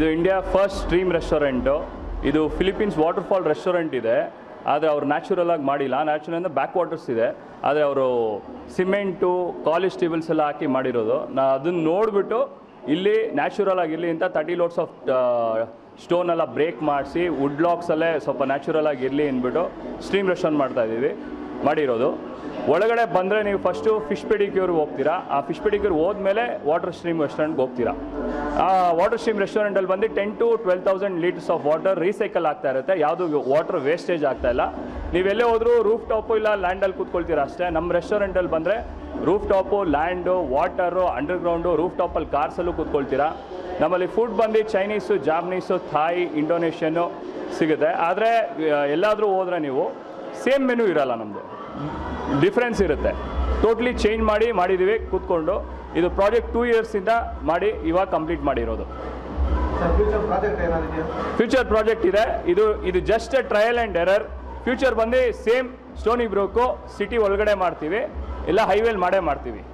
ಇದು India first stream restaurant ಇದು Philippines waterfall restaurant ಇದೆ ಆದರೆ ಅವ್ರು ನ್ಯಾಚುರಲ್ ಆಗಿ ಮಾಡಿಲ್ಲ ನ್ಯಾಚುರಲ್ ಅಂದರೆ ಬ್ಯಾಕ್ ವಾಟರ್ಸ್ ಇದೆ ಆದರೆ ಅವರು ಸಿಮೆಂಟು ಕಾಲೇಜ್ ಟೇಬಲ್ಸ್ ಎಲ್ಲ ಹಾಕಿ ಮಾಡಿರೋದು ನಾ ಅದನ್ನು ನೋಡಿಬಿಟ್ಟು ಇಲ್ಲಿ ನ್ಯಾಚುರಲ್ ಆಗಿರಲಿ ಅಂತ ತರ್ಟಿ ಲೋಡ್ಸ್ ಆಫ್ ಸ್ಟೋನ್ ಎಲ್ಲ ಬ್ರೇಕ್ ಮಾಡಿಸಿ ವುಡ್ ಲಾಕ್ಸಲ್ಲೇ ಸ್ವಲ್ಪ ನ್ಯಾಚುರಲ್ ಆಗಿರಲಿ ಅಂದ್ಬಿಟ್ಟು ಸ್ಟ್ರೀಮ್ ರೆಸ್ಟೋರೆಂಟ್ ಮಾಡ್ತಾ ಇದ್ದೀವಿ ಮಾಡಿರೋದು ಒಳಗಡೆ ಬಂದರೆ ನೀವು ಫಸ್ಟು ಫಿಶ್ ಪೆಡಿಕ್ಯೂರ್ಗೆ ಹೋಗ್ತೀರಾ ಆ ಫಿಶ್ ಪೆಡಿಕ್ಯೂರ್ ಹೋದ್ಮೇಲೆ ವಾಟರ್ ಸ್ಟ್ರೀಮ್ ರೆಸ್ಟೋರೆಂಟ್ಗೆ ಹೋಗ್ತೀರಾ ಆ ವಾಟರ್ ಸ್ಟ್ರೀಮ್ ರೆಸ್ಟೋರೆಂಟಲ್ಲಿ ಬಂದು ten to twelve thousand litres of water recycle ಆಗ್ತಾ ಇರುತ್ತೆ ಯಾವುದು ವಾಟರ್ ವೇಸ್ಟೇಜ್ ಆಗ್ತಾ ಇಲ್ಲ ನೀವೆಲ್ಲೇ ಹೋದರೂ ರೂಫ್ ಟಾಪು ಇಲ್ಲ ಲ್ಯಾಂಡಲ್ಲಿ ಕೂತ್ಕೊಳ್ತೀರಾ ಅಷ್ಟೇ ನಮ್ಮ ರೆಸ್ಟೋರೆಂಟಲ್ಲಿ ಬಂದರೆ roof top land water underground roof ಟಾಪಲ್ಲಿ ಕಾರ್ಸಲ್ಲೂ ಕೂತ್ಕೊಳ್ತೀರಾ ನಮ್ಮಲ್ಲಿ ಫುಡ್ ಬಂದು ಚೈನೀಸು ಜಾಪನೀಸು ಥಾಯ್ ಇಂಡೋನೇಷಿಯನ್ನು ಸಿಗುತ್ತೆ ಆದರೆ ಎಲ್ಲಾದರೂ ಹೋದರೆ ನೀವು ಸೇಮ್ ಮೆನು ಇರಲ್ಲ ನಮ್ಮದು ಡಿಫ್ರೆನ್ಸ್ ಇರುತ್ತೆ ಟೋಟ್ಲಿ ಚೇಂಜ್ ಮಾಡಿ ಮಾಡಿದ್ದೀವಿ ಕೂತ್ಕೊಂಡು ಇದು ಪ್ರಾಜೆಕ್ಟ್ ಟೂ ಇಯರ್ಸಿಂದ ಮಾಡಿ ಇವಾಗ ಕಂಪ್ಲೀಟ್ ಮಾಡಿರೋದು ಸರ್ ಫ್ಯೂಚರ್ ಪ್ರಾಜೆಕ್ಟ್ ಏನಾದ್ರು ಇದೆಯಾ ಫ್ಯೂಚರ್ ಪ್ರಾಜೆಕ್ಟ್ ಇದೆ ಇದು ಇದು just trial and error future ಬಂದು ಸೇಮ್ ಸ್ಟೋನಿ ಬ್ರೋಕು ಸಿಟಿ ಒಳಗಡೆ ಮಾಡ್ತೀವಿ ಇಲ್ಲ ಹೈವೇಲಿ ಮಾಡೇ ಮಾಡ್ತೀವಿ